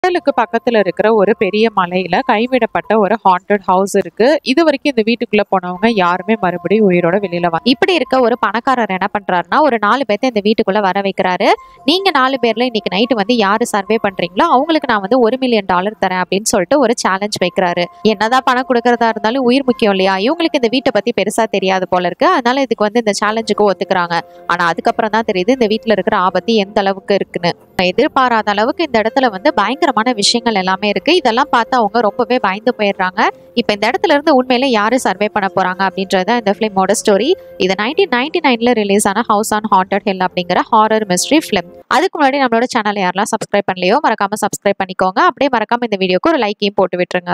கடலுக்கு பக்கத்துல இருக்கிற ஒரு பெரிய மலையில கைவிடப்பட்ட ஒரு ஹாண்டட் ஹவுஸ் இருக்கு இது வரைக்கும் இந்த வீட்டுக்குள்ள போனவங்க யாருமே மறுபடியும் உயிரோட வெளியில வர இப்படி இருக்க ஒரு பணக்காரர் என்ன பண்றாருன்னா ஒரு நாலு பேர்த்த இந்த வீட்டுக்குள்ள வர வைக்கிறாரு நீங்க நாலு பேர்ல இன்னைக்கு நைட்டு வந்து யாரு சர்வே பண்றீங்களோ அவங்களுக்கு நான் வந்து ஒரு மில்லியன் டாலர் தரேன் அப்படின்னு சொல்லிட்டு ஒரு சேலஞ்ச் வைக்கிறாரு என்னதான் பணம் கொடுக்கறதா இருந்தாலும் உயிர் முக்கியம் இல்லையா இவங்களுக்கு இந்த வீட்டை பத்தி பெருசா தெரியாது போல இருக்கு அதனால இதுக்கு வந்து இந்த சேலஞ்சுக்கு ஒத்துக்கிறாங்க ஆனா அதுக்கப்புறம் தான் தெரியுது இந்த வீட்டுல இருக்கிற ஆபத்து எந்த அளவுக்கு இருக்குன்னு எதிர்பாராத அளவுக்கு இந்த இடத்துல வந்து பயங்கரமான விஷயங்கள் எல்லாமே இருக்கு இதெல்லாம் பார்த்து அவங்க ரொம்பவே பயந்து போயிடுறாங்க இப்போ இந்த இடத்துல இருந்து உண்மையில யாரு சர்வே பண்ண போறாங்க அப்படின்றத இந்த ஃபிலிமோட ஸ்டோரி இது நைன்டீன் நைன்டி நைன்ல ரிலீஸ் ஆன ஹவுஸ் ஆன் ஹாண்டட் ஹில் அப்படிங்கிற ஹாரர் மிஸ்ட்ரி ஃபிலிம் அதுக்கு முன்னாடி நம்மளோட சேனல் யாரெல்லாம் சப்ஸ்கிரைப் பண்ணலையோ மறக்காம சப்ஸ்கிரைப் பண்ணிக்கோங்க அப்படியே மறக்காம இந்த வீடியோக்கு ஒரு லைக்கையும் போட்டு விட்டுருங்க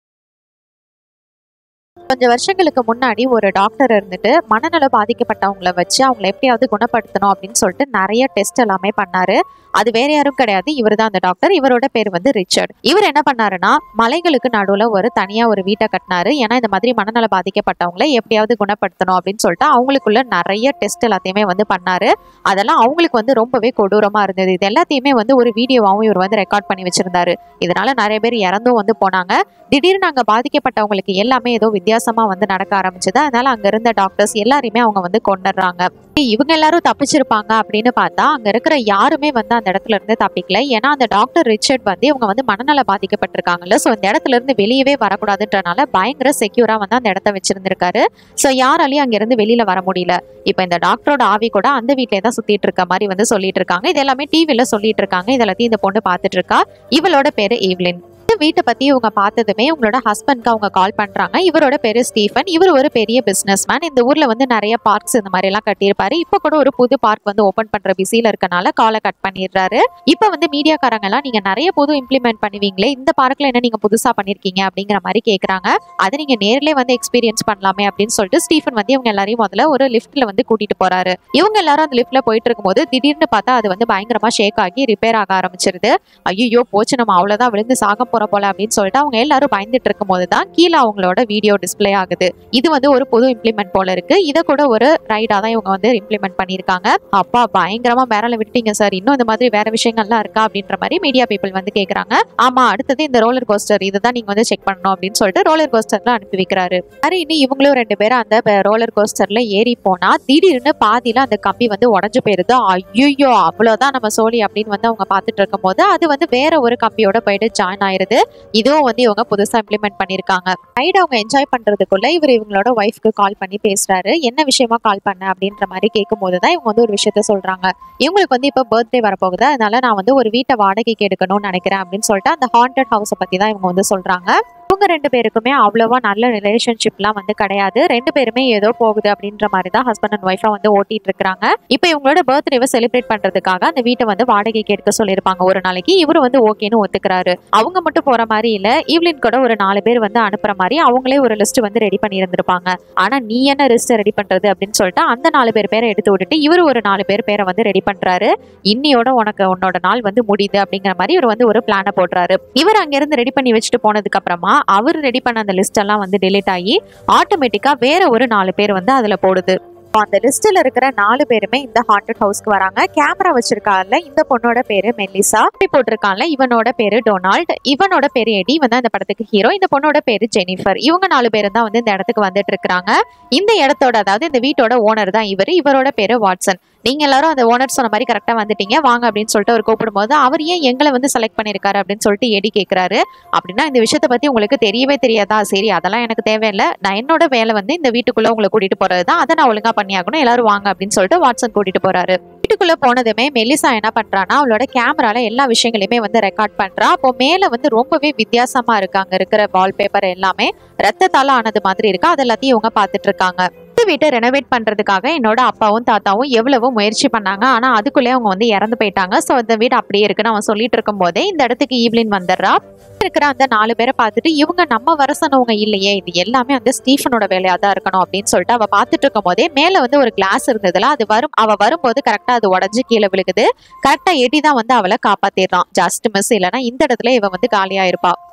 கொஞ்சம் வருஷங்களுக்கு முன்னாடி ஒரு டாக்டர் இருந்துட்டு மனநல பாதிக்கப்பட்டவங்கள வச்சு அவங்கள எப்படியாவது குணப்படுத்தணும் அப்படின்னு சொல்லிட்டு நிறைய டெஸ்ட் எல்லாமே பண்ணாரு அது வேற யாரும் கிடையாது இவர் தான் அந்த டாக்டர் இவரோட பேர் வந்து ரிச்சர்ட் இவர் என்ன பண்ணாருன்னா மலைகளுக்கு நடுவுல ஒரு தனியா ஒரு வீட்டை கட்டினாரு ஏன்னா இந்த மாதிரி மனநல பாதிக்கப்பட்டவங்கள எப்படியாவது குணப்படுத்தணும் அப்படின்னு சொல்லிட்டு அவங்களுக்குள்ள நிறைய டெஸ்ட் எல்லாத்தையுமே வந்து பண்ணாரு அதெல்லாம் அவங்களுக்கு வந்து ரொம்பவே கொடூரமா இருந்தது இது எல்லாத்தையுமே வந்து ஒரு வீடியோவாகவும் இவர் வந்து ரெக்கார்ட் பண்ணி வச்சிருந்தாரு இதனால நிறைய பேர் இறந்தும் வந்து போனாங்க திடீர்னு அங்க பாதிக்கப்பட்டவங்களுக்கு எல்லாமே ஏதோ வித்தியாசமா வந்து நடக்க ஆரம்பிச்சது அதனால அங்க இருந்த டாக்டர்ஸ் எல்லாரையுமே அவங்க வந்து கொண்டுடுறாங்க இவங்க எல்லாரும் தப்பிச்சிருப்பாங்க அப்படின்னு பார்த்தா அங்க இருக்கிற யாருமே வந்து அந்த இடத்துல இருந்து தப்பிக்கல ஏன்னா அந்த டாக்டர் ரிச்சர்ட் வந்து இவங்க வந்து மனநல பாதிக்கப்பட்டிருக்காங்கல்ல ஸோ இந்த இடத்துல இருந்து வெளியவே வரக்கூடாதுன்றனால பயங்கர செக்யூரா வந்து அந்த இடத்த வச்சிருந்திருக்காரு ஸோ யாராலையும் அங்க இருந்து வெளியில வர முடியல இப்போ இந்த டாக்டரோட ஆவி கூட அந்த வீட்டிலே தான் சுத்திட்டு இருக்க மாதிரி வந்து சொல்லிட்டு இருக்காங்க இது எல்லாமே டிவில சொல்லிட்டு இருக்காங்க இது எல்லாத்தையும் இந்த பொண்ணு பார்த்துட்டு இருக்கா இவளோட பேரு ஈவ்லின் இந்த வீட்டை பத்தி இவங்க பார்த்ததுமே உங்களோட ஹஸ்பண்ட்க்கு அவங்க கால் பண்றாங்க இவரோட பேரு ஸ்டீஃபன் இவர் ஒரு பெரிய பிசினஸ் மேன் இந்த ஊர்ல வந்து நிறைய பார்க்ஸ் இந்த மாதிரி எல்லாம் கட்டியிருப்பாரு இப்போ கூட ஒரு புது பார்க் வந்து ஓபன் பண்ற பிஸியில இருக்கனால காலை கட் பண்ணிடுறாரு இப்போ வந்து மீடியாக்காரங்க எல்லாம் நீங்க நிறைய புது இம்ப்ளிமெண்ட் பண்ணுவீங்களே இந்த பார்க்ல என்ன நீங்க புதுசா பண்ணிருக்கீங்க அப்படிங்கிற மாதிரி கேக்குறாங்க அதை நீங்க நேர்லயே வந்து எக்ஸ்பீரியன்ஸ் பண்ணலாமே அப்படின்னு சொல்லிட்டு ஸ்டீஃபன் வந்து இவங்க எல்லாரையும் முதல்ல ஒரு லிஃப்ட்ல வந்து கூட்டிட்டு போறாரு இவங்க எல்லாரும் அந்த லிஃப்ட்ல போயிட்டு இருக்கும்போது திடீர்னு பார்த்தா அது வந்து பயங்கரமா ஷேக் ஆகி ரிப்பேர் ஆக ஆரம்பிச்சிருது ஐயோ போச்சு நம்ம அவ்வளவுதான் விழுந்து சாக போற போல அப்படின்னு சொல்லிட்டு அவங்க எல்லாரும் பயந்துட்டு இருக்கும் போது தான் கீழே அவங்களோட வீடியோ டிஸ்ப்ளே ஆகுது இது வந்து ஒரு புது இம்ப்ளிமெண்ட் போல இருக்கு இதை கூட ஒரு ரைடா தான் இவங்க வந்து இம்ப்ளிமெண்ட் பண்ணியிருக்காங்க அப்பா பயங்கரமா மேரல விட்டீங்க சார் இன்னும் இந்த மாதிரி வேற விஷயங்கள்லாம் இருக்கா அப்படின்ற மாதிரி மீடியா பீப்புள் வந்து கேக்குறாங்க ஆமா அடுத்தது இந்த ரோலர் கோஸ்டர் இதை தான் நீங்க வந்து செக் பண்ணணும் அப்படின்னு சொல்லிட்டு ரோலர் கோஸ்டர்ல அனுப்பி வைக்கிறாரு சரி இனி இவங்களும் ரெண்டு பேரும் அந்த ரோலர் கோஸ்டர்ல ஏறி போனா திடீர்னு பாதியில அந்த கம்பி வந்து உடஞ்சு போயிருது ஐயோ அவ்வளவுதான் நம்ம சோழி அப்படின்னு வந்து அவங்க பார்த்துட்டு இருக்கும் போது அது வந்து வேற ஒரு கம்பியோட போயிட்டு ஜாயின் ஆயிருது இதுவும் வந்து இவங்க புதுசா இம்ப்ளிமெண்ட் பண்ணிருக்காங்க ரைட் அவங்க என்ஜாய் பண்றதுக்குள்ள இவர் இவங்களோட ஒய்ஃப்க்கு கால் பண்ணி பேசுறாரு என்ன விஷயமா கால் பண்ண அப்படின்ற மாதிரி கேட்கும் போது தான் இவங்க வந்து ஒரு விஷயத்த சொல்றாங்க இவங்களுக்கு வந்து இப்போ பர்த்டே வரப்போகுது அதனால நான் வந்து ஒரு வீட்டை வாடகைக்கு எடுக்கணும்னு நினைக்கிறேன் அப்படின்னு சொல்லிட்டு அந்த ஹாண்டட் ஹவுஸை பத்தி தான் இவங்க வந்து சொல்றாங்க இவங்க ரெண்டு பேருக்குமே அவ்வளோவா நல்ல ரிலேஷன்ஷிப்லாம் வந்து கிடையாது ரெண்டு பேருமே ஏதோ போகுது அப்படின்ற மாதிரி தான் ஹஸ்பண்ட் அண்ட் ஒய்ஃபா வந்து ஓட்டிட்டு இருக்காங்க இப்போ இவங்களோட பர்த்டேவை செலிப்ரேட் பண்றதுக்காக அந்த வீட்டை வந்து வாடகைக்கு எடுக்க சொல்லியிருப்பாங்க ஒரு நாளைக்கு இவரு வந்து ஓகேன்னு ஒத்துக்கிறாரு அவங்க மட்டும் போற மாதிரி இல்ல ஈவ்லின் கூட ஒரு நாலு பேர் வந்து அனுப்புற மாதிரி அவங்களே ஒரு லிஸ்ட் வந்து ரெடி பண்ணி இருந்திருப்பாங்க ஆனா நீ என்ன லிஸ்ட் ரெடி பண்றது அப்படின்னு சொல்லிட்டு அந்த நாலு பேர் பேரை எடுத்து விட்டுட்டு இவர் ஒரு நாலு பேர் பேரை வந்து ரெடி பண்றாரு இன்னியோட உனக்கு உன்னோட நாள் வந்து முடியுது அப்படிங்கிற மாதிரி இவர் வந்து ஒரு பிளானை போடுறாரு இவர் அங்கிருந்து ரெடி பண்ணி வச்சுட்டு போனதுக்கு அப்புறமா அவர் ரெடி பண்ண அந்த லிஸ்ட் எல்லாம் வந்து டிலீட் ஆகி ஆட்டோமேட்டிக்கா வேற ஒரு நாலு பேர் வந்து அதுல போடுது இப்போ அந்த லிஸ்ட்ல இருக்கிற நாலு பேருமே இந்த ஹாண்டட் ஹவுஸ்க்கு வராங்க கேமரா வச்சிருக்காங்கல்ல இந்த பொண்ணோட பேரு மெல்லிசா இப்படி போட்டிருக்காங்கல்ல இவனோட பேரு டொனால்ட் இவனோட பேரு எடி இவன் தான் இந்த படத்துக்கு ஹீரோ இந்த பொண்ணோட பேரு ஜெனிஃபர் இவங்க நாலு பேரும் தான் வந்து இந்த இடத்துக்கு வந்துட்டு இருக்காங்க இந்த இடத்தோட அதாவது இந்த வீட்டோட ஓனர் தான் இவர் இவரோட பேரு வாட்சன் நீங்க எல்லாரும் அந்த ஓனர் சொன்ன மாதிரி கரெக்டா வந்துட்டீங்க வாங்க அப்படின்னு சொல்லிட்டு அவர் கூப்பிடும்போது அவர் ஏன் எங்களை வந்து செலக்ட் பண்ணிருக்காரு அப்படின்னு சொல்லிட்டு எடி கேக்குறாரு அப்படின்னா இந்த விஷயத்த பத்தி உங்களுக்கு தெரியவே தெரியாதா சரி அதெல்லாம் எனக்கு தேவையில்லை நான் என்னோட வேலை வந்து இந்த வீட்டுக்குள்ள உங்களை கூட்டிட்டு போறது தான் அதை நான் ஒழுங்கா பண்ணியாகணும் எல்லாரும் வாங்க அப்படின்னு சொல்லிட்டு வாட்சன் கூட்டிட்டு போறாரு வீட்டுக்குள்ள போனதுமே மெலிசா என்ன பண்றான்னா அவளோட கேமரால எல்லா விஷயங்களையுமே வந்து ரெக்கார்ட் பண்றா அப்போ மேல வந்து ரொம்பவே வித்தியாசமா இருக்கு அங்க இருக்கிற வால்பேப்பர் எல்லாமே ரத்தத்தால ஆனது மாதிரி இருக்கு அது எல்லாத்தையும் இவங்க பாத்துட்டு இருக்காங்க இந்த வீட்டை ரெனோவேட் பண்றதுக்காக என்னோட அப்பாவும் தாத்தாவும் எவ்வளவோ முயற்சி பண்ணாங்க ஆனா அதுக்குள்ளே அவங்க வந்து இறந்து போயிட்டாங்க ஸோ அந்த வீடு அப்படியே இருக்குன்னு அவன் சொல்லிட்டு இருக்கும் போதே இந்த இடத்துக்கு ஈவ்லின் வந்துடுறா இருக்கிற அந்த நாலு பேரை பார்த்துட்டு இவங்க நம்ம வரசனவங்க இல்லையே இது எல்லாமே வந்து ஸ்டீஃபனோட வேலையா தான் இருக்கணும் அப்படின்னு சொல்லிட்டு அவ பார்த்துட்டு இருக்கும் போதே மேல வந்து ஒரு கிளாஸ் இருந்ததுல அது வரும் அவ வரும்போது கரெக்டா அது உடஞ்சு கீழே விழுகுது கரெக்டா எடி தான் வந்து அவளை காப்பாத்திடுறான் ஜஸ்ட் மிஸ் இல்லைன்னா இந்த இடத்துல இவ வந்து காலியா இருப்பா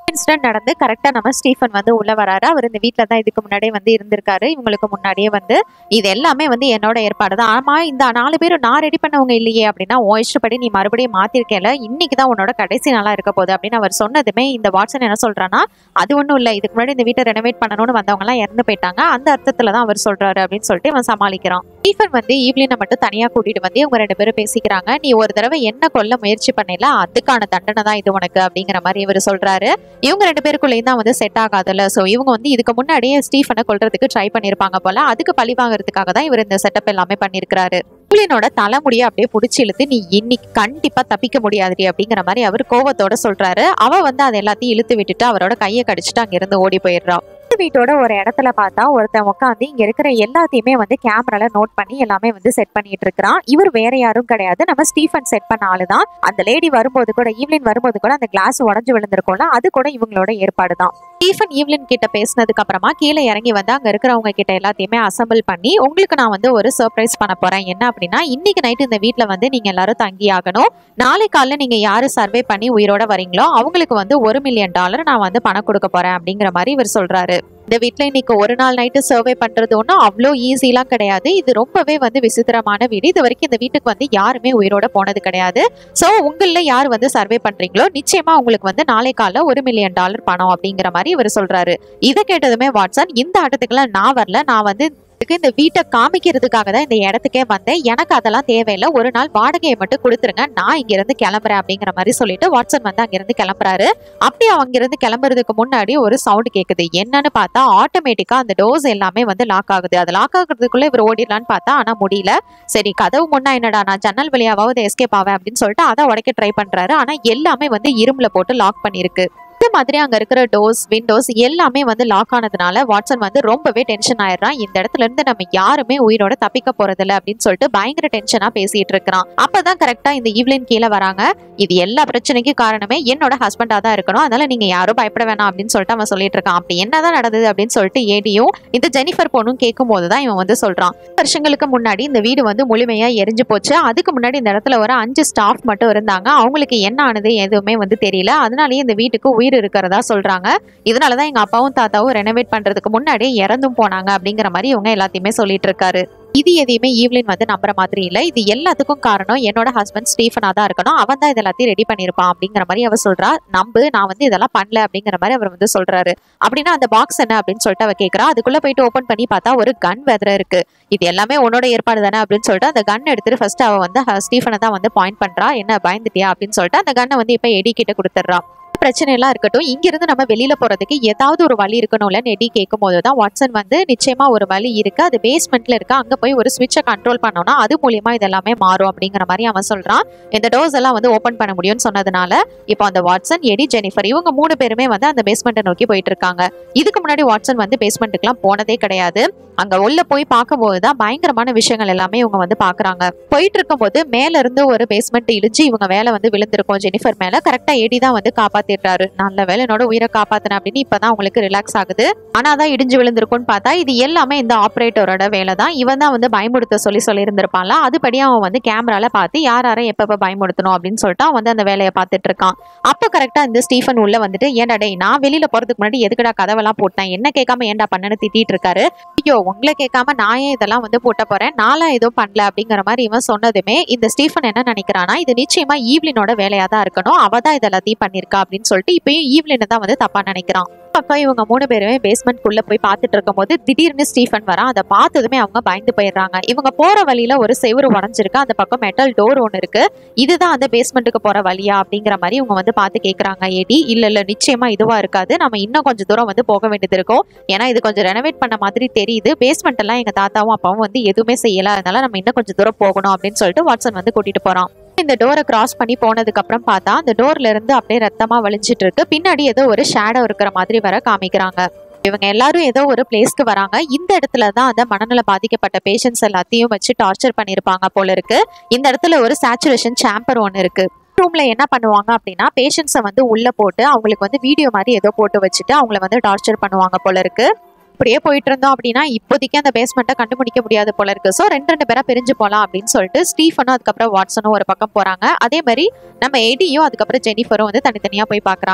இன்சிடென்ட் நடந்து கரெக்டா நம்ம ஸ்டீஃபன் வந்து உள்ள வராரு அவர் இந்த வீட்ல தான் இதுக்கு முன்னாடியே வந்து இருந்திருக்காரு இவங்களுக்கு முன்னாடியே வந்து இது எல்லாமே வந்து என்னோட ஏற்பாடு தான் ஆமா இந்த நாலு பேரும் நான் ரெடி பண்ணவங்க இல்லையே அப்படின்னா உன் இஷ்டப்படி நீ மறுபடியும் மாத்திருக்கேல இன்னைக்கு தான் உன்னோட கடைசி நாளா இருக்க போகுது அப்படின்னு அவர் சொன்னதுமே இந்த வாட்சன் என்ன சொல்றான்னா அது ஒன்றும் இல்லை இதுக்கு முன்னாடி இந்த வீட்டை ரெனோவேட் பண்ணணும்னு வந்தவங்க எல்லாம் இறந்து போயிட்டாங்க அந்த அர்த்தத்துல தான் அவர் சொல்றாரு அப்படின்னு சொல்லிட்டு இவன் சமாளிக்கிறான் ஸ்டீஃபன் வந்து ஈவ்லினை மட்டும் தனியா கூட்டிட்டு வந்து இவங்க ரெண்டு பேரும் பேசிக்கிறாங்க நீ ஒரு தடவை என்ன கொல்ல முயற்சி பண்ணல அதுக்கான தண்டனை தான் இது உனக்கு அப்படிங்கிற மாதிரி இவர் சொல்றாரு இவங்க ரெண்டு பேருக்குள்ளேயும் தான் வந்து செட் ஆகாதுல்ல ஸோ இவங்க வந்து இதுக்கு முன்னாடியே ஸ்டீஃபனை கொல்றதுக்கு ட்ரை பண்ணியிருப்பாங்க போல அதுக்கு பழி வாங்குறதுக்காக தான் இவர் இந்த செட்டப் எல்லாமே பண்ணியிருக்கிறாரு ஈவ்லினோட தலைமுடியை அப்படியே பிடிச்சி இழுத்து நீ இன்னைக்கு கண்டிப்பா தப்பிக்க முடியாதுடி அப்படிங்கிற மாதிரி அவர் கோவத்தோட சொல்றாரு அவ வந்து அதை எல்லாத்தையும் இழுத்து விட்டுட்டு அவரோட கையை கடிச்சிட்டு அங்கிருந்து ஓடி போயிடுறா இந்த வீட்டோட ஒரு இடத்துல பார்த்தா ஒருத்தன் உட்காந்து இங்க இருக்கிற எல்லாத்தையுமே வந்து கேமரால நோட் பண்ணி எல்லாமே வந்து செட் பண்ணிட்டு இருக்கிறான் இவர் வேற யாரும் கிடையாது நம்ம ஸ்டீஃபன் செட் பண்ண ஆளு தான் அந்த லேடி வரும்போது கூட ஈவ்லின் வரும்போது கூட அந்த கிளாஸ் உடஞ்சு விழுந்திருக்கும்ல அது கூட இவங்களோட ஏற்பாடு தான் ஸ்டீஃபன் ஈவ்லின் கிட்ட பேசினதுக்கு அப்புறமா கீழே இறங்கி வந்து அங்க இருக்கிறவங்க கிட்ட எல்லாத்தையுமே அசம்பிள் பண்ணி உங்களுக்கு நான் வந்து ஒரு சர்ப்ரைஸ் பண்ண போறேன் என்ன அப்படின்னா இன்னைக்கு நைட்டு இந்த வீட்ல வந்து நீங்க எல்லாரும் தங்கி ஆகணும் நாளை காலைல நீங்க யாரு சர்வே பண்ணி உயிரோட வரீங்களோ அவங்களுக்கு வந்து ஒரு மில்லியன் டாலர் நான் வந்து பணம் கொடுக்க போறேன் அப்படிங்கிற மாதிரி இவர் சொல்றாரு இந்த வீட்ல இன்னைக்கு ஒரு நாள் நைட்டு சர்வே பண்றது ஒன்றும் அவ்வளோ ஈஸிலாம் கிடையாது இது ரொம்பவே வந்து விசித்திரமான வீடு இது வரைக்கும் இந்த வீட்டுக்கு வந்து யாருமே உயிரோட போனது கிடையாது ஸோ உங்களில் யார் வந்து சர்வே பண்றீங்களோ நிச்சயமா உங்களுக்கு வந்து நாளை காலைல ஒரு மில்லியன் டாலர் பணம் அப்படிங்கிற மாதிரி இவர் சொல்றாரு இதை கேட்டதுமே வாட்சன் இந்த ஆட்டத்துக்குலாம் நான் வரல நான் வந்து இதுக்கு இந்த வீட்டை காமிக்கிறதுக்காக தான் இந்த இடத்துக்கே வந்தேன் எனக்கு அதெல்லாம் தேவையில்லை ஒரு நாள் வாடகையை மட்டும் கொடுத்துருங்க நான் இங்க இருந்து கிளம்புறேன் அப்படிங்கிற மாதிரி சொல்லிட்டு வாட்சன் வந்து அங்கிருந்து கிளம்புறாரு அப்படி அங்கிருந்து கிளம்புறதுக்கு முன்னாடி ஒரு சவுண்ட் கேக்குது என்னன்னு பார்த்தா ஆட்டோமேட்டிக்கா அந்த டோர்ஸ் எல்லாமே வந்து லாக் ஆகுது அது லாக் ஆகுறதுக்குள்ள இவர் ஓடிடலான்னு பார்த்தா ஆனா முடியல சரி கதவு முன்னா என்னடா நான் ஜன்னல் வழியாவது எஸ்கேப் ஆவேன் அப்படின்னு சொல்லிட்டு அதை உடைக்க ட்ரை பண்றாரு ஆனா எல்லாமே வந்து இரும்புல போட்டு லாக் பண்ணிருக்கு இந்த மாதிரி அங்க இருக்கிற டோர்ஸ் விண்டோஸ் எல்லாமே வந்து லாக் ஆனதுனால வாட்சன் வந்து ரொம்பவே டென்ஷன் ஆயிடுறான் இந்த இடத்துல இருந்து நம்ம யாருமே உயிரோட தப்பிக்க போறதில்ல அப்படின்னு சொல்லிட்டு பயங்கர டென்ஷனா பேசிட்டு இருக்கிறான் அப்பதான் கரெக்டா இந்த ஈவ்லின் கீழே வராங்க இது எல்லா பிரச்சனைக்கும் காரணமே என்னோட ஹஸ்பண்டா தான் இருக்கணும் அதனால நீங்க யாரும் பயப்பட வேணாம் அப்படின்னு சொல்லிட்டு அவன் சொல்லிட்டு இருக்கான் அப்படி என்னதான் நடந்தது அப்படின்னு சொல்லிட்டு ஏடியும் இந்த ஜெனிஃபர் பொண்ணும் கேட்கும் போதுதான் இவன் வந்து சொல்றான் வருஷங்களுக்கு முன்னாடி இந்த வீடு வந்து முழுமையா எரிஞ்சு போச்சு அதுக்கு முன்னாடி இந்த இடத்துல ஒரு அஞ்சு ஸ்டாஃப் மட்டும் இருந்தாங்க அவங்களுக்கு என்ன ஆனது எதுவுமே வந்து தெரியல அதனாலயே இந்த வீட்டுக்கு உயிர் இருக்கிறதா சொல்றாங்க இதனாலதான் எங்க அப்பாவும் தாத்தாவும் ரெனோவேட் பண்றதுக்கு முன்னாடியே இறந்தும் போனாங்க அப்படிங்கிற மாதிரி இவங்க எல்லாத்தையுமே சொல்லிட்டு இருக்காரு இது எதையுமே ஈவ்லின் வந்து நம்புற மாதிரி இல்ல இது எல்லாத்துக்கும் காரணம் என்னோட ஹஸ்பண்ட் ஸ்டீஃபனா தான் இருக்கணும் அவன் தான் இது எல்லாத்தையும் ரெடி பண்ணிருப்பான் அப்படிங்கிற மாதிரி அவ சொல்றா நம்பு நான் வந்து இதெல்லாம் பண்ணல அப்படிங்கிற மாதிரி அவர் வந்து சொல்றாரு அப்படின்னா அந்த பாக்ஸ் என்ன அப்படின்னு சொல்லிட்டு அவ கேக்குறா அதுக்குள்ள போயிட்டு ஓபன் பண்ணி பார்த்தா ஒரு கன் வெதர இருக்கு இது எல்லாமே உன்னோட ஏற்பாடு தானே அப்படின்னு சொல்லிட்டு அந்த கன் எடுத்துட்டு ஃபர்ஸ்ட் அவ வந்து ஹ- ஸ்டீஃபனை தான் வந்து பாயிண்ட் பண்றா என்ன பயந்துட்டியா அப்படின்னு சொல்லிட்டு அந்த கன்னை வந்து இப்ப எடி கிட்ட கொடுத்துட்றா பிரச்சனை எல்லாம் இருக்கட்டும் இங்கிருந்து நம்ம வெளியில போறதுக்கு ஏதாவது ஒரு வழி இருக்கணும்ல எடி கேட்கும் போது தான் வாட்சன் வந்து நிச்சயமா ஒரு வழி இருக்கு அது பேஸ்மெண்ட்ல இருக்கு அங்க போய் ஒரு சுவிட்சை கண்ட்ரோல் பண்ணோம்னா அது மூலியமா இதெல்லாமே மாறும் அப்படிங்கிற மாதிரி அவன் சொல்றான் இந்த டோர்ஸ் எல்லாம் வந்து ஓபன் பண்ண முடியும்னு சொன்னதுனால இப்போ அந்த வாட்சன் எடி ஜெனிஃபர் இவங்க மூணு பேருமே வந்து அந்த பேஸ்மெண்ட்டை நோக்கி போயிட்டு இருக்காங்க இதுக்கு முன்னாடி வாட்சன் வந்து பேஸ்மெண்ட்டுக்குலாம் போனதே கிடையாது அங்க உள்ள போய் பார்க்கும்போது தான் பயங்கரமான விஷயங்கள் எல்லாமே இவங்க வந்து பாக்குறாங்க போயிட்டு இருக்கும்போது மேல இருந்து ஒரு பேஸ்மெண்ட் இடிச்சு இவங்க வேலை வந்து விழுந்திருக்கும் ஜெனிஃபர் மேல கரெக்டா எடி தான் வந்து காப்பாத்திடுறாரு நல்ல வேலை என்னோட உயிரை காப்பாத்தின அப்படின்னு இப்பதான் அவங்களுக்கு ரிலாக்ஸ் ஆகுது ஆனா தான் இடிஞ்சு விழுந்திருக்கும்னு பார்த்தா இது எல்லாமே இந்த ஆப்ரேட்டரோட வேலை தான் இவன் தான் வந்து பயமுடுத்த சொல்லி சொல்லியிருந்திருப்பான்ல அதுபடி அவன் வந்து கேமரால பார்த்து யார் யாரை எப்பப்ப பயமுடுத்தணும் அப்படின்னு சொல்லிட்டு அவன் வந்து அந்த வேலையை பார்த்துட்டு இருக்கான் அப்ப கரெக்டா இந்த ஸ்டீஃபன் உள்ள வந்துட்டு ஏன்டா டேய் நான் வெளியில போறதுக்கு முன்னாடி எதுக்குடா கதவெல்லாம் போட்டேன் என்ன கேட்காம ஏன்டா பண்ணனு திட்டிட்டு இருக்காரு ஐயோ உங்களை கேட்காம நான் ஏன் இதெல்லாம் வந்து போட்ட போறேன் நான்லாம் எதுவும் பண்ணல அப்படிங்கிற மாதிரி இவன் சொன்னதுமே இந்த ஸ்டீஃபன் என்ன நினைக்கிறானா இது நிச்சயமா ஈவ்லினோட வேலையா தான் இருக்கணும் அவ தான் இது எல்லாத்தையும் பண்ணிருக்கா அப்படின்னு சொல்லிட்டு இப்பயும் ஈவ்லினை தான் வந்து தப்பா நினைக்கிறான் பக்கம் இவங்க மூணு பேருமே பேஸ்மெண்ட் குள்ள போய் பார்த்துட்டு இருக்கும்போது திடீர்னு ஸ்டீஃபன் வரான் அதை பார்த்ததுமே அவங்க பயந்து போயிடுறாங்க இவங்க போற வழியில ஒரு செவுரு உடஞ்சிருக்கு அந்த பக்கம் மெட்டல் டோர் ஒன்று இருக்கு இதுதான் அந்த பேஸ்மெண்ட்டுக்கு போற வழியா அப்படிங்கிற மாதிரி இவங்க வந்து பார்த்து கேக்குறாங்க ஏடி இல்ல இல்ல நிச்சயமா இதுவா இருக்காது நம்ம இன்னும் கொஞ்சம் தூரம் வந்து போக வேண்டியது இருக்கும் ஏன்னா இது கொஞ்சம் ரெனோவேட் பண்ண மாதிரி தெரியுது பேஸ்மெண்ட் எல்லாம் எங்க தாத்தாவும் அப்பாவும் வந்து எதுவுமே செய்யல அதனால நம்ம இன்னும் கொஞ்சம் தூரம் போகணும் அப்படின்னு சொல்லிட்டு வாட்சன் வந்து கூட்டிட்டு போறான் இந்த டோரை கிராஸ் பண்ணி போனதுக்கு அப்புறம் பார்த்தா அந்த டோர்ல இருந்து அப்படியே ரத்தமா வலிஞ்சிட்டு இருக்கு பின்னாடி ஏதோ ஒரு ஷேடோ இருக்கிற மாதிரி வர காமிக்கிறாங்க இவங்க எல்லாரும் ஏதோ ஒரு பிளேஸ்க்கு வராங்க இந்த இடத்துல தான் அந்த மனநல பாதிக்கப்பட்ட பேஷண்ட்ஸ் எல்லாத்தையும் வச்சு டார்ச்சர் பண்ணியிருப்பாங்க போல இருக்கு இந்த இடத்துல ஒரு சேச்சுரேஷன் சாம்பர் ஒன்று இருக்கு ரூம்ல என்ன பண்ணுவாங்க அப்படின்னா பேஷண்ட்ஸை வந்து உள்ள போட்டு அவங்களுக்கு வந்து வீடியோ மாதிரி ஏதோ போட்டு வச்சுட்டு அவங்கள வந்து டார்ச்சர் பண்ணுவாங்க போல இருக்கு இப்படியே போயிட்டு இருந்தோம் அப்படின்னா இப்போதைக்கு அந்த பேஸ்மெண்ட்டை கண்டுபிடிக்க முடியாது போல இருக்கு ஸோ ரெண்டு ரெண்டு பேரா பிரிஞ்சு போகலாம் அப்படின்னு சொல்லிட்டு ஸ்டீஃபனும் அதுக்கப்புறம் வாட்ஸனும் ஒரு பக்கம் போறாங்க அதே மாதிரி நம்ம எடியும் அதுக்கப்புறம் ஜெனிஃபரும் வந்து தனித்தனியா போய் பார்க்கறாங்க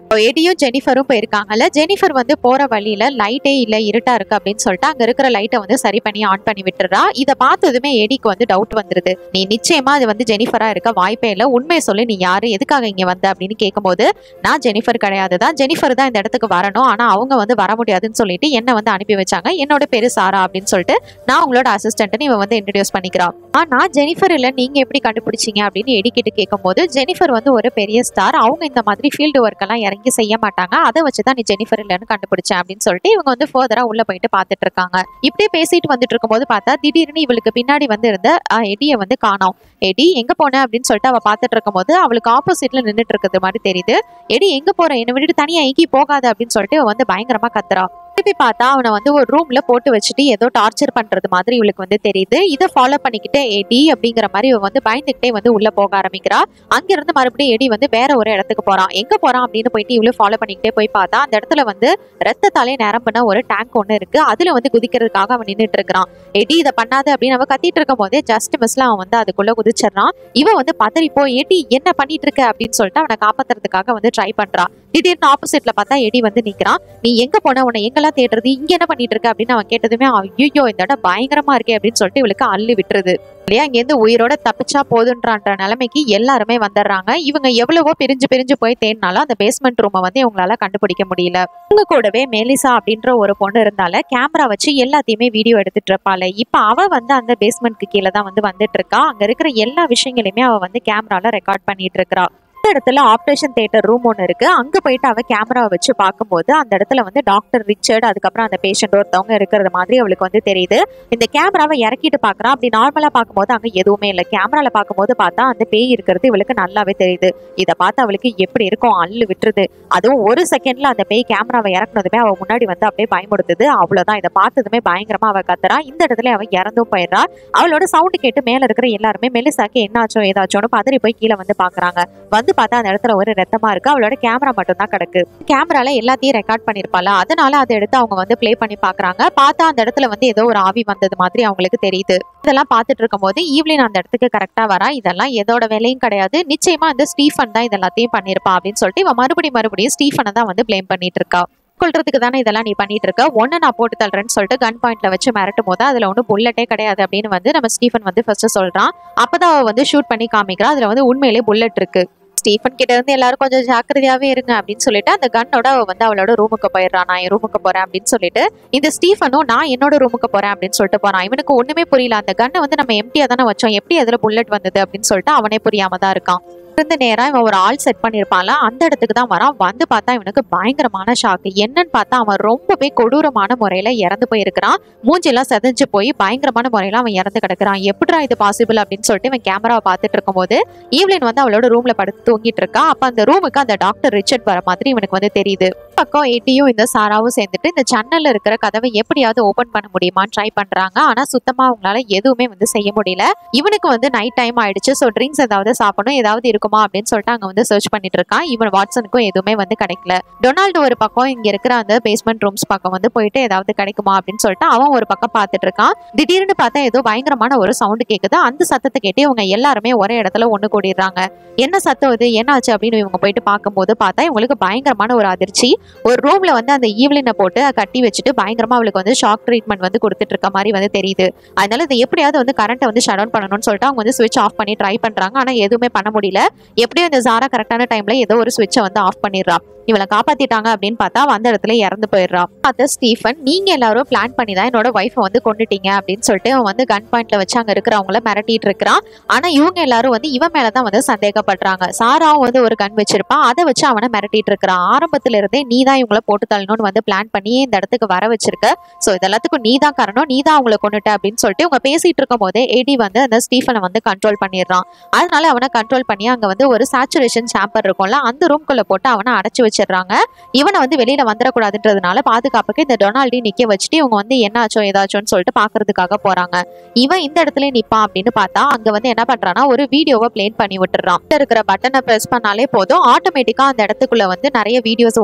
எடியும் ஜெனிஃபரும் போயிருக்காங்கல்ல ஜெனிஃபர் வந்து போற வழியில லைட்டே இல்ல இருட்டா இருக்கு அப்படின்னு சொல்லிட்டு அங்க இருக்கிற லைட்டை வந்து சரி பண்ணி ஆன் பண்ணி விட்டுறா இதை பார்த்ததுமே எடிக்கு வந்து டவுட் வந்துருது நீ நிச்சயமா அது வந்து ஜெனிஃபரா இருக்க வாய்ப்பே இல்லை உண்மையை சொல்லி நீ யாரு எதுக்காக இங்க வந்த அப்படின்னு கேட்கும்போது நான் ஜெனிஃபர் கிடையாது தான் ஜெனிஃபர் தான் இந்த இடத்துக்கு வரணும் ஆனா அவங்க வந்து வர முடியாதுன்னு சொல்லிட்டு என்ன வந்து அனுப்பி வச்சாங்க என்னோட பேரு சாரா அப்படின்னு சொல்லிட்டு நான் உங்களோட அசிஸ்டன்ட்னு இவன் வந்து இன்ட்ரடியூஸ் பண்ணிக்கிறா ஆனா ஜெனிஃபர் இல்ல நீங்க எப்படி கண்டுபிடிச்சீங்க அப்படின்னு எடிக்கிட்டு கேட்கும்போது ஜெனிஃபர் வந்து ஒரு பெரிய ஸ்டார் அவங்க இந்த மாதிரி ஃபீல்டு ஒர்க் எல்லாம் இறங்கி செய்ய மாட்டாங்க அதை வச்சுதான் நீ ஜெனிஃபர் இல்லைன்னு கண்டுபிடிச்சேன் அப்படின்னு சொல்லிட்டு இவங்க வந்து ஃபர்தரா உள்ள போயிட்டு பார்த்துட்டு இருக்காங்க இப்படியே பேசிட்டு வந்துட்டு இருக்கும்போது பார்த்தா திடீர்னு இவளுக்கு பின்னாடி வந்து இருந்த அஹ், எடியை வந்து காணோம் எடி எங்க போன அப்படின்னு சொல்லிட்டு அவ பார்த்துட்டு இருக்கும்போது அவளுக்கு ஆப்போசிட்ல நின்னுட்டு இருக்கிறது மாதிரி தெரியுது எடி எங்க போற என்னை விட்டுட்டு தனியா எங்கேயும் போகாத அப்படின்னு சொல்லிட்டு இவ வந்து பயங்கரமா கத்துறா திருப்பி பார்த்தா அவனை வந்து ஒரு ரூம்ல போட்டு வச்சுட்டு ஏதோ டார்ச்சர் பண்றது மாதிரி இவளுக்கு வந்து தெரியுது இதை ஃபாலோ பண்ணிக்கிட்டு எடி அப்படிங்கிற மாதிரி இவ வந்து பயந்துகிட்டே வந்து உள்ள போக ஆரம்பிக்கிறா அங்கிருந்து மறுபடியும் எடி வந்து வேற ஒரு இடத்துக்கு போறான் எங்க போறான் அப்படின்னு போயிட்டு இவ்வளவு ஃபாலோ பண்ணிக்கிட்டே போய் பார்த்தா அந்த இடத்துல வந்து ரத்தத்தாலே நிரம்பின ஒரு டேங்க் ஒண்ணு இருக்கு அதுல வந்து குதிக்கிறதுக்காக அவன் நின்னுட்டு இருக்கிறான் எடி இதை பண்ணாத அப்படின்னு அவன் கத்திட்டு இருக்கும் போதே ஜஸ்ட் மிஸ்ல அவன் வந்து அதுக்குள்ள குதிச்சிடறான் இவன் வந்து பதறி போய் எடி என்ன பண்ணிட்டு இருக்க அப்படின்னு சொல்லிட்டு அவனை காப்பாத்துறதுக்காக வந்து ட்ரை பண்றான் திடீர்னு ஆப்போசிட்ல பார்த்தா எடி வந்து நிக்கிறான் நீ எங்க போன உன்னை எங்கெல்லாம் தேடுறது இங்க என்ன பண்ணிட்டு இருக்க அப்படின்னு அவன் கேட்டதுமே ஐயோ இந்த இடம் பயங்கரமா இருக்கே அப்படின்னு சொல்லிட்டு இவளுக்கு அள்ளி விட்டுருது இல்லையா இங்கேருந்து உயிரோட தப்பிச்சா போதுன்றான்ற நிலைமைக்கு எல்லாருமே வந்துடுறாங்க இவங்க எவ்வளவோ பிரிஞ்சு பிரிஞ்சு போய் தேடினாலும் அந்த பேஸ்மெண்ட் ரூமை வந்து இவங்களால கண்டுபிடிக்க முடியல இவங்க கூடவே மெலிசா அப்படின்ற ஒரு பொண்ணு இருந்தால கேமரா வச்சு எல்லாத்தையுமே வீடியோ எடுத்துட்டு இருப்பாள் இப்ப அவ வந்து அந்த பேஸ்மெண்ட்க்கு கீழே தான் வந்து வந்துட்டு இருக்கா அங்க இருக்கிற எல்லா விஷயங்களையுமே அவ வந்து கேமரால ரெக்கார்ட் பண்ணிட்டு இருக்கா இந்த இடத்துல ஆப்ரேஷன் தியேட்டர் ரூம் ஒன்று இருக்கு அங்க போயிட்டு அவ கேமராவை வச்சு பார்க்கும்போது அந்த இடத்துல வந்து டாக்டர் ரிச்சர்ட் அதுக்கப்புறம் அந்த பேஷண்ட் ஒருத்தவங்க இருக்கிறது மாதிரி அவளுக்கு வந்து தெரியுது இந்த கேமராவை இறக்கிட்டு பார்க்கறா அப்படி நார்மலா பார்க்கும்போது அங்க எதுவுமே இல்லை கேமரால பார்க்கும்போது பார்த்தா அந்த பேய் இருக்கிறது இவளுக்கு நல்லாவே தெரியுது இதை பார்த்து அவளுக்கு எப்படி இருக்கும் அள்ளு விட்டுருது அதுவும் ஒரு செகண்ட்ல அந்த பேய் கேமராவை இறக்குனதுமே அவ முன்னாடி வந்து அப்படியே பயமுடுத்துது அவ்வளவுதான் இதை பார்த்ததுமே பயங்கரமா அவ கத்துறா இந்த இடத்துல அவ இறந்தும் போயிடுறா அவளோட சவுண்டு கேட்டு மேல இருக்கிற எல்லாருமே மெலிசாக்கு என்னாச்சோ ஏதாச்சோன்னு பதறி போய் கீழே வந்து பாக்குறாங்க வந்து பார்த்தா அந்த இடத்துல ஒரு ரத்தமா இருக்கு அவளோட கேமரா மட்டும் தான் கிடக்கு கேமரால எல்லாத்தையும் ரெக்கார்ட் பண்ணிருப்பாள அதனால அதை எடுத்து அவங்க வந்து ப்ளே பண்ணி பாக்குறாங்க பார்த்தா அந்த இடத்துல வந்து ஏதோ ஒரு ஆவி வந்தது மாதிரி அவங்களுக்கு தெரியுது இதெல்லாம் பார்த்துட்டு இருக்கும்போது ஈவ்லின் அந்த இடத்துக்கு கரெக்டா வரா இதெல்லாம் எதோட வேலையும் கிடையாது நிச்சயமா இந்த ஸ்டீஃபன் தான் இது எல்லாத்தையும் பண்ணிருப்பா அப்படின்னு சொல்லிட்டு இவன் மறுபடியும் மறுபடியும் ஸ்டீஃபனை தான் வந்து ப்ளேம் பண்ணிட்டு இருக்கா கொல்றதுக்கு தானே இதெல்லாம் நீ பண்ணிட்டு இருக்க ஒன்னு நான் போட்டு தள்ளுறேன்னு சொல்லிட்டு கன் பாயிண்ட்ல வச்சு மிரட்டும் போது அதுல ஒன்றும் புல்லட்டே கிடையாது அப்படின்னு வந்து நம்ம ஸ்டீஃபன் வந்து ஃபர்ஸ்ட் சொல்றான் அப்பதான் அவ வந்து ஷூட் பண்ணி காமிக்கிறா அதுல வந்து உண்மையிலேயே புல்லட் இருக்கு ஸ்டீஃபன் கிட்ட இருந்து எல்லாரும் கொஞ்சம் ஜாக்கிரதையாவே இருங்க அப்படின்னு சொல்லிட்டு அந்த கன்னோட அவ வந்து அவளோட ரூமுக்கு போயிடுறான் நான் என் ரூமுக்கு போறேன் அப்படின்னு சொல்லிட்டு இந்த ஸ்டீஃபனும் நான் என்னோட ரூமுக்கு போறேன் அப்படின்னு சொல்லிட்டு போறான் இவனுக்கு ஒண்ணுமே புரியல அந்த கன்னை வந்து நம்ம எம்டியா தானே வச்சோம் எப்படி அதுல புல்லட் வந்தது அப்படின்னு சொல்லிட்டு அவனே புரியாம தான் இருக்கான் இருந்து நேரா இவன் ஒரு ஆள் செட் பண்ணிருப்பான்ல அந்த இடத்துக்கு தான் வரான் வந்து பார்த்தா இவனுக்கு பயங்கரமான ஷாக்கு என்னன்னு பார்த்தா அவன் ரொம்பவே கொடூரமான முறையில இறந்து போயிருக்கிறான் மூஞ்செல்லாம் செதஞ்சு போய் பயங்கரமான முறையில அவன் இறந்து கிடக்குறான் எப்படிடா இது பாசிபிள் அப்படின்னு சொல்லிட்டு இவன் கேமராவை பார்த்துட்டு இருக்கும்போது ஈவ்லின் வந்து அவளோட ரூம்ல படுத்து தூங்கிட்டு இருக்கா அப்ப அந்த ரூமுக்கு அந்த டாக்டர் ரிச்சர்ட் வர மாதிரி இவனுக்கு வந்து தெரியுது பக்கம் ஏட்டியும் இந்த சாராவும் சேர்ந்துட்டு இந்த ஜன்னல்ல இருக்கிற கதவை எப்படியாவது ஓபன் பண்ண முடியுமான்னு ட்ரை பண்றாங்க ஆனா சுத்தமா அவங்களால எதுவுமே வந்து செய்ய முடியல இவனுக்கு வந்து நைட் டைம் ஆயிடுச்சு ஸோ ட்ரிங்க்ஸ் ஏதாவது சாப்பிடணும் ஏதாவது இருக்குமா அப்படின்னு சொல்லிட்டு அங்க வந்து சர்ச் பண்ணிட்டு இருக்கான் இவன் வாட்சனுக்கும் எதுவுமே வந்து கிடைக்கல டொனால்டு ஒரு பக்கம் இங்க இருக்கிற அந்த பேஸ்மெண்ட் ரூம்ஸ் பக்கம் வந்து போயிட்டு ஏதாவது கிடைக்குமா அப்படின்னு சொல்லிட்டு அவன் ஒரு பக்கம் பார்த்துட்டு இருக்கான் திடீர்னு பார்த்தா ஏதோ பயங்கரமான ஒரு சவுண்டு கேக்குது அந்த சத்தத்தை கேட்டு இவங்க எல்லாருமே ஒரே இடத்துல ஒண்ணு கூடிடுறாங்க என்ன சத்தம் இது என்னாச்சு அப்படின்னு இவங்க போயிட்டு பார்க்கும்போது பார்த்தா இவங்களுக்கு பயங்கரமான ஒரு அதிர்ச்சி ஒரு ரூம்ல வந்து அந்த ஈவ்லினை போட்டு கட்டி வச்சுட்டு பயங்கரமா அவளுக்கு வந்து ஷாக் ட்ரீட்மெண்ட் வந்து கொடுத்துட்டு இருக்க மாதிரி வந்து தெரியுது அதனால இதை எப்படியாவது வந்து கரண்ட்டை வந்து ஷட் டவுன் பண்ணணும்னு சொல்லிட்டு அவங்க வந்து ஸ்விட்ச் ஆஃப் பண்ணி ட்ரை பண்றாங்க ஆனா எதுவுமே பண்ண முடியல எப்படியும் இந்த ஜாரா கரெக்டான டைம்ல ஏதோ ஒரு ஸ்விட்சை வந்து ஆஃப் பண்ணிடுறா இவளை காப்பாத்திட்டாங்க அப்படின்னு பார்த்தா அவ அந்த இடத்துல இறந்து போயிடுறா பார்த்த ஸ்டீஃபன் நீங்க எல்லாரும் பிளான் பண்ணி தான் என்னோட ஒய்ஃபை வந்து கொண்டுட்டீங்க அப்படின்னு சொல்லிட்டு அவன் வந்து கன் பாயிண்ட்ல வச்சு அங்க இருக்கிறவங்கள மிரட்டிட்டு இருக்கிறான் ஆனா இவங்க எல்லாரும் வந்து இவன் மேலதான் வந்து சந்தேகப்படுறாங்க சாராவும் வந்து ஒரு கன் வச்சிருப்பான் அதை வச்சு அவனை மிரட்டிட்டு இருக்கிறான் ஆரம்பத்துல இருந்தே நீ தான் இவங்கள போட்டு தள்ளணும்னு வந்து பிளான் பண்ணி இந்த இடத்துக்கு வர வச்சிருக்க சோ இது எல்லாத்துக்கும் நீ தான் காரணம் நீ தான் அவங்கள கொண்டுட்ட அப்படின்னு சொல்லிட்டு இவங்க பேசிட்டு இருக்கும் போதே எடி வந்து அந்த ஸ்டீஃபனை வந்து கண்ட்ரோல் பண்ணிடுறான் அதனால அவனை கண்ட்ரோல் பண்ணி அங்க வந்து ஒரு சாச்சுரேஷன் சாம்பர் இருக்கும்ல அந்த ரூம்குள்ள போட்டு அவனை அடைச்சு வச்சிடுறாங்க இவனை வந்து வெளியில வந்துடக்கூடாதுன்றதுனால பாதுகாப்புக்கு இந்த டொனால்டி நிக்க வச்சுட்டு இவங்க வந்து என்னாச்சோ ஏதாச்சோன்னு சொல்லிட்டு பாக்குறதுக்காக போறாங்க இவன் இந்த இடத்துல நிப்பான் அப்படின்னு பார்த்தா அங்க வந்து என்ன பண்றான்னா ஒரு வீடியோவை பிளேன் பண்ணி விட்டுறான் கிட்ட இருக்கிற பட்டனை பிரஸ் பண்ணாலே போதும் ஆட்டோமேட்டிக்கா அந்த இடத்துக்குள்ள வந்து நிறைய வீடியோஸ் ஓடுற மாதிரி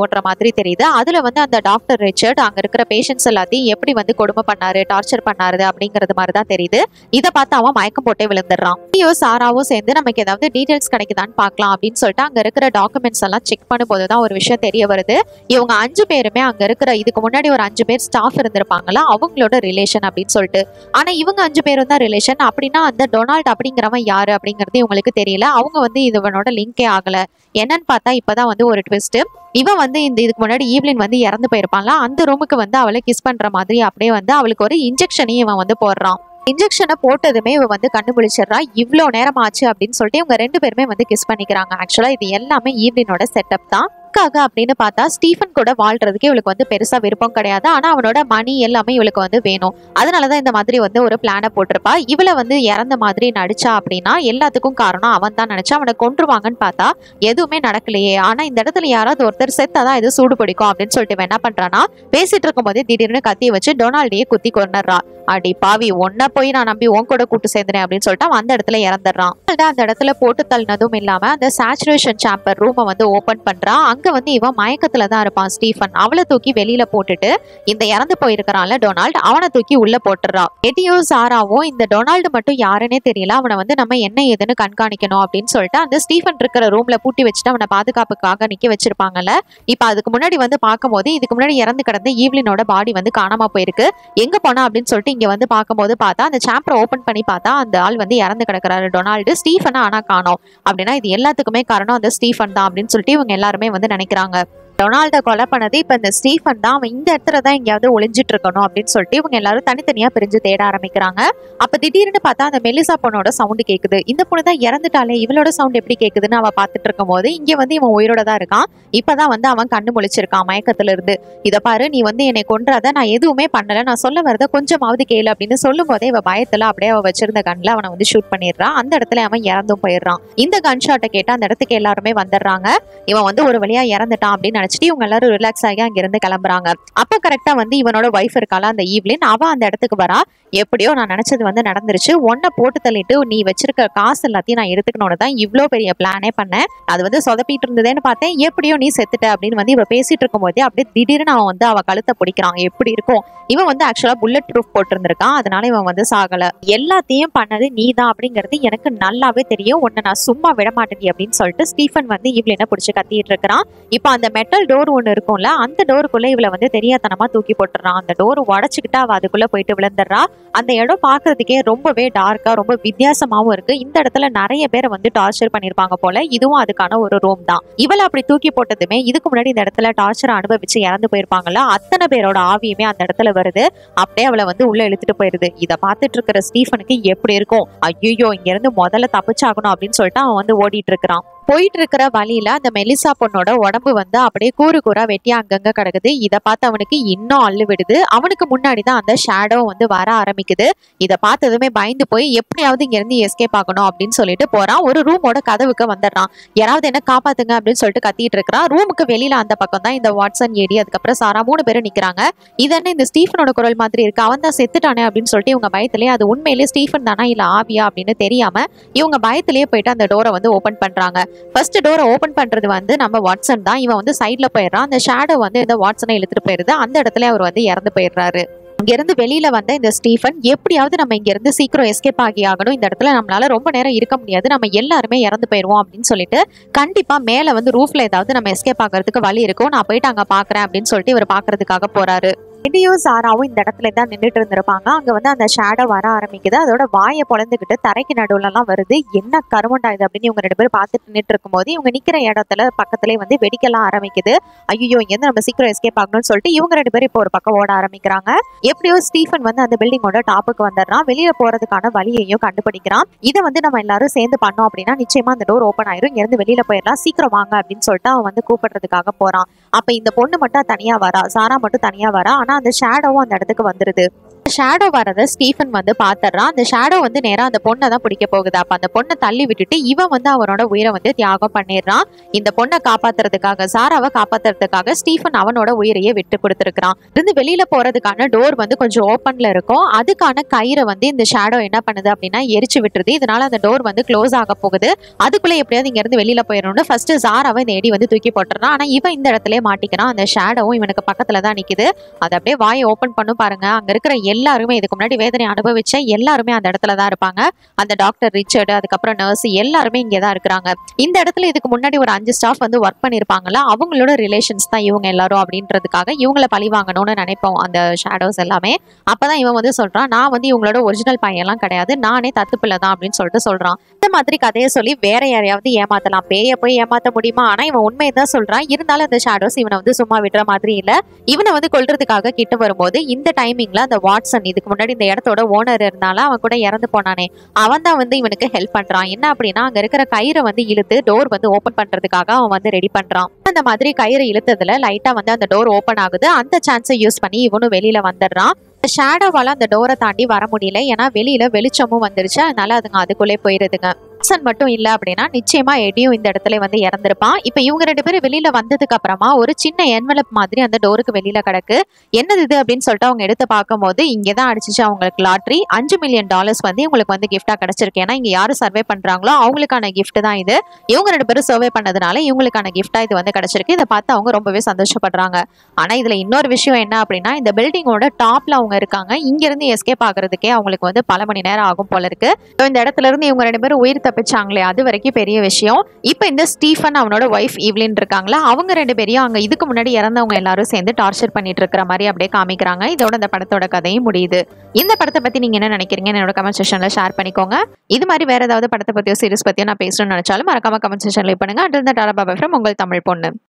மாதிரி தெரியுது அதுல வந்து அந்த டாக்டர் ரிச்சர்ட் அங்க இருக்கிற பேஷண்ட்ஸ் எல்லாத்தையும் எப்படி வந்து கொடுமை பண்ணாரு டார்ச்சர் பண்ணாரு அப்படிங்கிறது மாதிரி தான் தெரியுது இதை பார்த்து அவன் மயக்கம் போட்டே விழுந்துடுறான் ஐயோ சாராவும் சேர்ந்து நமக்கு ஏதாவது டீடைல்ஸ் கிடைக்குதான்னு பார்க்கலாம் அப்படின்னு சொல்லிட்டு அங்க இருக்கிற டாக்குமெண்ட்ஸ் எல்லாம் செக் பண்ணும்போது தான் ஒரு விஷயம் தெரிய வருது இவங்க அஞ்சு பேருமே அங்க இருக்கிற இதுக்கு முன்னாடி ஒரு அஞ்சு பேர் ஸ்டாஃப் இருந்திருப்பாங்களா அவங்களோட ரிலேஷன் அப்படின்னு சொல்லிட்டு ஆனா இவங்க அஞ்சு பேரும் தான் ரிலேஷன் அப்படின்னா அந்த டொனால்ட் அப்படிங்கிறவன் யாரு அப்படிங்கிறது இவங்களுக்கு தெரியல அவங்க வந்து இதுவனோட லிங்கே ஆகல என்னன்னு பார்த்தா இப்பதான் வந்து ஒரு ட்விஸ்ட் இவன் வந்து இந்த இதுக்கு முன்னாடி ஈவ்லின் வந்து இறந்து போயிருப்பான்ல அந்த ரூமுக்கு வந்து அவளை கிஸ் பண்ற மாதிரி அப்படியே வந்து அவளுக்கு ஒரு இன்ஜெக்ஷனையும் இவன் வந்து போடுறான் இன்ஜெக்ஷனை போட்டதுமே இவ வந்து கண்டுபிடிச்சிடுறா இவ்வளோ நேரம் ஆச்சு அப்படின்னு சொல்லிட்டு இவங்க ரெண்டு பேருமே வந்து கிஸ் பண்ணிக்கிறாங்க ஆக்சுவலா இது எல்லாமே ஈவ்லினோட செட்டப் தான் எதுக்காக அப்படின்னு பார்த்தா ஸ்டீஃபன் கூட வாழ்றதுக்கு இவளுக்கு வந்து பெருசா விருப்பம் கிடையாது ஆனா அவனோட மணி எல்லாமே இவளுக்கு வந்து வேணும் அதனாலதான் இந்த மாதிரி வந்து ஒரு பிளானை போட்டிருப்பா இவளை வந்து இறந்த மாதிரி நடிச்சா அப்படின்னா எல்லாத்துக்கும் காரணம் அவன் தான் நினைச்சா அவனை கொன்றுவாங்கன்னு பார்த்தா எதுவுமே நடக்கலையே ஆனா இந்த இடத்துல யாராவது ஒருத்தர் செத்தாதான் இது சூடு பிடிக்கும் அப்படின்னு சொல்லிட்டு இவன் என்ன பண்றானா பேசிட்டு இருக்கும்போதே திடீர்னு கத்திய வச்சு டொனால்டையே குத்தி கொண்டுறா அடி பாவி ஒன்ன போய் நான் நம்பி உன் கூட கூட்டு சேர்ந்தேன் அப்படின்னு சொல்லிட்டு அவன் அந்த இடத்துல இறந்துடுறான் அந்த இடத்துல போட்டு தள்ளினதும் இல்லாம அந்த சேச்சுரேஷன் சாம்பர் ரூமை வந்து ஓபன் பண்றான் அங்க வந்து இவன் மயக்கத்துல தான் இருப்பான் ஸ்டீஃபன் அவளை தூக்கி வெளியில போட்டுட்டு இந்த இறந்து போயிருக்கிறான்ல டொனால்டு அவனை தூக்கி உள்ள போட்டுறான் எட்டியும் சாராவும் இந்த டொனால்டு மட்டும் யாருன்னே தெரியல அவனை வந்து நம்ம என்ன ஏதுன்னு கண்காணிக்கணும் அப்படின்னு சொல்லிட்டு அந்த ஸ்டீஃபன் இருக்கிற ரூம்ல பூட்டி வச்சுட்டு அவனை பாதுகாப்புக்காக நிக்க வச்சிருப்பாங்கல்ல இப்ப அதுக்கு முன்னாடி வந்து பார்க்கும்போது இதுக்கு முன்னாடி இறந்து கிடந்த ஈவ்லினோட பாடி வந்து காணாம போயிருக்கு எங்க போனா அப்படின்னு சொல்லிட்டு இங்க வந்து பார்க்கும்போது பார்த்தா அந்த சாம்பரை ஓபன் பண்ணி பார்த்தா அந்த ஆள் வந்து இறந்து கிடக்குறாரு டொனால்டு ஸ்டீஃபனா ஆனா காணோம் அப்படின்னா இது எல்லாத்துக்குமே காரணம் அந்த ஸ்டீஃபன் தான் அப்படின்னு சொல்லிட்டு இவங்க எல்லாருமே வந்து நினைக்கிறாங்க டொனால்ட கொலை பண்ணது இப்ப இந்த ஸ்டீஃபன் தான் அவன் இந்த இடத்துல தான் எங்கேயாவது ஒளிஞ்சிட்டு இருக்கணும் அப்படின்னு சொல்லிட்டு இவங்க எல்லாரும் தனித்தனியா பிரிஞ்சு தேட ஆரம்பிக்கிறாங்க அப்ப திடீர்னு பார்த்தா அந்த மெலிசா பொண்ணோட சவுண்டு கேக்குது இந்த பொண்ணு தான் இறந்துட்டாலே இவளோட சவுண்ட் எப்படி கேக்குதுன்னு அவ பார்த்துட்டு இருக்கும் போது இங்க வந்து இவன் உயிரோட தான் இருக்கான் இப்பதான் வந்து அவன் கண்ணு முழிச்சிருக்கான் மயக்கத்துல இருந்து இத பாரு நீ வந்து என்னை கொன்றாத நான் எதுவுமே பண்ணல நான் சொல்ல வரத கொஞ்சமாவது கேளு அப்படின்னு சொல்லும் போதே இவ பயத்துல அப்படியே அவ வச்சிருந்த கண்ணில் அவனை வந்து ஷூட் பண்ணிடுறான் அந்த இடத்துல அவன் இறந்தும் போயிடுறான் இந்த கன் ஷாட்டை கேட்டு அந்த இடத்துக்கு எல்லாருமே வந்துடுறாங்க இவன் வந்து ஒரு வழியா இறந்துட்டான் அப்படின்னு நினைச்சிட்டு இவங்க எல்லாரும் ரிலாக்ஸ் ஆகி அங்கிருந்து கிளம்புறாங்க அப்ப கரெக்டா வந்து இவனோட ஒய்ஃப் இருக்கால அந்த ஈவ்லின் அவ அந்த இடத்துக்கு வரா எப்படியோ நான் நினைச்சது வந்து நடந்துருச்சு ஒன்ன போட்டு தள்ளிட்டு நீ வச்சிருக்க காசு எல்லாத்தையும் நான் எடுத்துக்கணும்னு தான் இவ்வளோ பெரிய பிளானே பண்ணேன் அது வந்து சொதப்பிட்டு இருந்ததேன்னு பார்த்தேன் எப்படியோ நீ செத்துட்ட அப்படின்னு வந்து இவ பேசிட்டு இருக்கும்போதே அப்படியே திடீர்னு அவன் வந்து அவ கழுத்தை பிடிக்கிறான் எப்படி இருக்கும் இவன் வந்து ஆக்சுவலா புல்லட் ப்ரூஃப் போட்டிருந்திருக்கான் அதனால இவன் வந்து சாகல எல்லாத்தையும் பண்ணது நீ தான் அப்படிங்கிறது எனக்கு நல்லாவே தெரியும் உன்னை நான் சும்மா விட மாட்டேன் அப்படின்னு சொல்லிட்டு ஸ்டீஃபன் வந்து இவளை பிடிச்சி கத்திட்டு இருக்கிறான் இப்போ அந்த மெட்டல் டோர் ஒன்று இருக்கும்ல அந்த டோருக்குள்ள இவளை வந்து தெரியாதனமா தூக்கி போட்டுறான் அந்த டோர் உடச்சிக்கிட்டு அவ அதுக்குள்ள போயிட்டு விழுந்துடுறா அந்த இடம் பார்க்கறதுக்கே ரொம்பவே டார்க்கா ரொம்ப வித்தியாசமாவும் இருக்கு இந்த இடத்துல நிறைய பேரை வந்து டார்ச்சர் பண்ணிருப்பாங்க போல இதுவும் அதுக்கான ஒரு ரூம் தான் இவளை அப்படி தூக்கி போட்டதுமே இதுக்கு முன்னாடி இந்த இடத்துல டார்ச்சர் அனுபவிச்சு இறந்து போயிருப்பாங்கல்ல அத்தனை பேரோட ஆவியுமே அந்த இடத்துல வருது அப்படியே அவளை வந்து உள்ள இழுத்துட்டு போயிருது இதை பார்த்துட்டு இருக்கிற ஸ்டீஃபனுக்கு எப்படி இருக்கும் ஐயோ இங்க இருந்து முதல்ல தப்பிச்சாகணும் அப்படின்னு சொல்லிட்டு அவன் வந்து ஓடிட்டு இருக்கிறான் போயிட்டு இருக்கிற வழியில அந்த மெலிசா பொண்ணோட உடம்பு வந்து அப்படியே கூறு கூறா வெட்டி அங்கங்க கிடக்குது இதை பார்த்து அவனுக்கு இன்னும் அள்ளு விடுது அவனுக்கு முன்னாடி தான் அந்த ஷேடோ வந்து வர ஆரம்பிக்குது இதை பார்த்ததுமே பயந்து போய் எப்படியாவது இங்க இருந்து எஸ்கேப் ஆகணும் அப்படின்னு சொல்லிட்டு போறான் ஒரு ரூமோட கதவுக்கு வந்துடுறான் யாராவது என்ன காப்பாத்துங்க அப்படின்னு சொல்லிட்டு கத்திட்டு இருக்கிறான் ரூமுக்கு வெளியில அந்த பக்கம் தான் இந்த வாட்சன் ஏடி அதுக்கப்புறம் சாரா மூணு பேரும் நிக்கிறாங்க இது என்ன இந்த ஸ்டீஃபனோட குரல் மாதிரி இருக்கு அவன் தான் செத்துட்டானே அப்படின்னு சொல்லிட்டு இவங்க பயத்திலேயே அது உண்மையிலேயே ஸ்டீஃபன் தானா இல்ல ஆவியா அப்படின்னு தெரியாம இவங்க பயத்திலேயே போயிட்டு அந்த டோரை வந்து ஓபன் பண்றாங்க ஃபர்ஸ்ட் டோரை ஓபன் பண்றது வந்து நம்ம வாட்சன் தான் இவன் வந்து சைட்ல போயிடுறான் அந்த ஷேடோ வந்து இந்த வாட்சனை இழுத்துட்டு போயிருது அந்த இடத்துல அவர் வந்து இறந்து போயிடுறாரு இங்க இருந்து வெளியில வந்த இந்த ஸ்டீஃபன் எப்படியாவது நம்ம இங்க இருந்து சீக்கிரம் எஸ்கேப் ஆகி ஆகணும் இந்த இடத்துல நம்மளால ரொம்ப நேரம் இருக்க முடியாது நம்ம எல்லாருமே இறந்து போயிருவோம் அப்படின்னு சொல்லிட்டு கண்டிப்பா மேல வந்து ரூஃப்ல ஏதாவது நம்ம எஸ்கேப் ஆகிறதுக்கு வழி இருக்கும் நான் போயிட்டு அங்க பாக்குறேன் அப்படின்னு சொல்லிட்டு இவர் பாக்குறதுக்காக போறாரு எடியும் சாராவும் இந்த இடத்துல தான் நின்றுட்டு இருந்திருப்பாங்க அங்க வந்து அந்த ஷேடோ வர ஆரம்பிக்குது அதோட வாயை பொழந்துக்கிட்டு தரைக்கு நடுவுல எல்லாம் வருது என்ன கருமண்டா இது அப்படின்னு இவங்க ரெண்டு பேரும் பார்த்துட்டு நின்றுட்டு இருக்கும்போது இவங்க நிக்கிற இடத்துல பக்கத்துலயே வந்து வெடிக்கலாம் ஆரம்பிக்குது ஐயோ இங்க இருந்து நம்ம சீக்கிரம் எஸ்கேப் ஆகணும்னு சொல்லிட்டு இவங்க ரெண்டு பேரும் இப்போ ஒரு பக்கம் ஓட ஆரம்பிக்கிறாங்க எப்படியோ ஸ்டீஃபன் வந்து அந்த பில்டிங்கோட டாப்புக்கு வந்துடுறான் வெளியில போறதுக்கான வழியையும் கண்டுபிடிக்கிறான் இதை வந்து நம்ம எல்லாரும் சேர்ந்து பண்ணோம் அப்படின்னா நிச்சயமா அந்த டோர் ஓப்பன் ஆயிரும் இங்க இருந்து வெளியில போயிடலாம் சீக்கிரம் வாங்க அப்படின்னு சொல்லிட்டு அவன் வந்து கூப்பிடுறதுக்காக போறான் அப்ப இந்த பொண்ணு மட்டும் தனியா வரா சாரா மட்டும் தனியா வரா ஆனா அந்த ஷேடோவும் அந்த இடத்துக்கு வந்துருது ஷேடோ வரத ஸ்டீஃபன் வந்து பாத்துறான் அந்த ஷேடோ வந்து நேரா அந்த பொண்ணை தான் பிடிக்க போகுது அப்ப அந்த பொண்ணை தள்ளி விட்டுட்டு இவன் வந்து அவனோட உயிரை வந்து தியாகம் பண்ணிடுறான் இந்த பொண்ணை காப்பாத்துறதுக்காக சாராவை காப்பாத்துறதுக்காக ஸ்டீஃபன் அவனோட உயிரையே விட்டு கொடுத்துருக்கான் இருந்து வெளியில போறதுக்கான டோர் வந்து கொஞ்சம் ஓப்பன்ல இருக்கும் அதுக்கான கயிறை வந்து இந்த ஷேடோ என்ன பண்ணுது அப்படின்னா எரிச்சு விட்டுருது இதனால அந்த டோர் வந்து க்ளோஸ் ஆக போகுது அதுக்குள்ள எப்படியாவது இங்க இருந்து வெளியில போயிடணும்னு ஃபர்ஸ்ட் சாராவை இந்த எடி வந்து தூக்கி போட்டுறான் ஆனா இவன் இந்த இடத்துல மாட்டிக்கிறான் அந்த ஷேடோவும் இவனுக்கு பக்கத்துல தான் நிக்குது அதை அப்படியே வாயை ஓப்பன் பண்ணும் பாருங்க அங்க இருக்கிற எல்லாருமே இதுக்கு முன்னாடி வேதனை அனுபவிச்ச எல்லாருமே அந்த இடத்துல தான் இருப்பாங்க அந்த டாக்டர் ரிச்சர்டு அதுக்கப்புறம் நர்ஸ் எல்லாருமே இங்கே தான் இருக்கிறாங்க இந்த இடத்துல இதுக்கு முன்னாடி ஒரு அஞ்சு ஸ்டாஃப் வந்து ஒர்க் பண்ணியிருப்பாங்களா அவங்களோட ரிலேஷன்ஸ் தான் இவங்க எல்லாரும் அப்படின்றதுக்காக இவங்கள பழி வாங்கணும்னு நினைப்போம் அந்த ஷேடோஸ் எல்லாமே அப்பதான் இவன் வந்து சொல்றான் நான் வந்து இவங்களோட ஒரிஜினல் பையன்லாம் கிடையாது நானே தத்து பிள்ளை தான் அப்படின்னு சொல்லிட்டு சொல்றான் இந்த மாதிரி கதையை சொல்லி வேற யாரையாவது ஏமாத்தலாம் பேய போய் ஏமாத்த முடியுமா ஆனா இவன் உண்மையை தான் சொல்றான் இருந்தாலும் அந்த ஷேடோஸ் இவனை வந்து சும்மா விடுற மாதிரி இல்ல இவனை வந்து கொல்றதுக்காக கிட்ட வரும்போது இந்த டைமிங்ல அந்த வாட்சன் இதுக்கு முன்னாடி இந்த இடத்தோட ஓனர் இருந்தால அவன் கூட இறந்து போனானே அவன் தான் வந்து இவனுக்கு ஹெல்ப் பண்றான் என்ன அப்படின்னா அங்க இருக்கிற கயிறை வந்து இழுத்து டோர் வந்து ஓபன் பண்றதுக்காக அவன் வந்து ரெடி பண்றான் அந்த மாதிரி கயிறு இழுத்ததுல லைட்டா வந்து அந்த டோர் ஓபன் ஆகுது அந்த சான்ஸை யூஸ் பண்ணி இவனும் வெளியில வந்துடுறான் ஷேடோவால அந்த டோரை தாண்டி வர முடியல ஏன்னா வெளியில வெளிச்சமும் வந்துருச்சு அதனால அதுங்க அதுக்குள்ளே போயிருதுங்க வாட்சன் மட்டும் இல்ல அப்படின்னா நிச்சயமா எடியும் இந்த இடத்துல வந்து இறந்திருப்பான் இப்ப இவங்க ரெண்டு பேரும் வெளியில வந்ததுக்கு அப்புறமா ஒரு சின்ன என்வலப் மாதிரி அந்த டோருக்கு வெளியில கிடக்கு என்னது இது அப்படின்னு சொல்லிட்டு அவங்க எடுத்து பார்க்கும்போது இங்கதான் அடிச்சிச்சு அவங்களுக்கு லாட்ரி அஞ்சு மில்லியன் டாலர்ஸ் வந்து இவங்களுக்கு வந்து கிஃப்டா கிடைச்சிருக்கு ஏன்னா இங்க யாரு சர்வே பண்றாங்களோ அவங்களுக்கான gift தான் இது இவங்க ரெண்டு பேரும் சர்வே பண்ணதுனால இவங்களுக்கான gift-ஆ இது வந்து கிடைச்சிருக்கு இதை பார்த்து அவங்க ரொம்பவே சந்தோஷப்படுறாங்க ஆனா இதுல இன்னொரு விஷயம் என்ன அப்படின்னா இந்த பில்டிங்கோட டாப்ல அவங்க இருக்காங்க இங்க இருந்து எஸ்கேப் ஆகுறதுக்கே அவங்களுக்கு வந்து பல மணி நேரம் ஆகும் போல இருக்கு So, இந்த இடத்துல இருந்து இவங்க ரெண்டு பேரும் உயிர் தப்பிச்சாங்களே அது வரைக்கும் பெரிய விஷயம் இப்போ இந்த ஸ்டீஃபன் அவனோட ஒய்ஃப் ஈவ்லின் இருக்காங்களா அவங்க ரெண்டு பேரையும் அங்க இதுக்கு முன்னாடி இறந்தவங்க எல்லாரும் சேர்ந்து டார்ச்சர் பண்ணிட்டு இருக்கிற மாதிரி அப்படியே காமிக்கிறாங்க இதோட இந்த படத்தோட கதையும் முடியுது இந்த படத்தை பத்தி நீங்க என்ன நினைக்கிறீங்க என்னோட கமெண்ட் செக்ஷன்ல ஷேர் பண்ணிக்கோங்க இது மாதிரி வேற ஏதாவது படத்தை பத்தியோ சீரிஸ் பத்தியோ நான் பேசணும்னு நினைச்சாலும் மறக்காம கமெண்ட் செக்ஷன்ல பண்ணுங்க அண்டில் த டாரா பாபா ஃப்ரம் உங்கள் தமிழ் பொண்ணு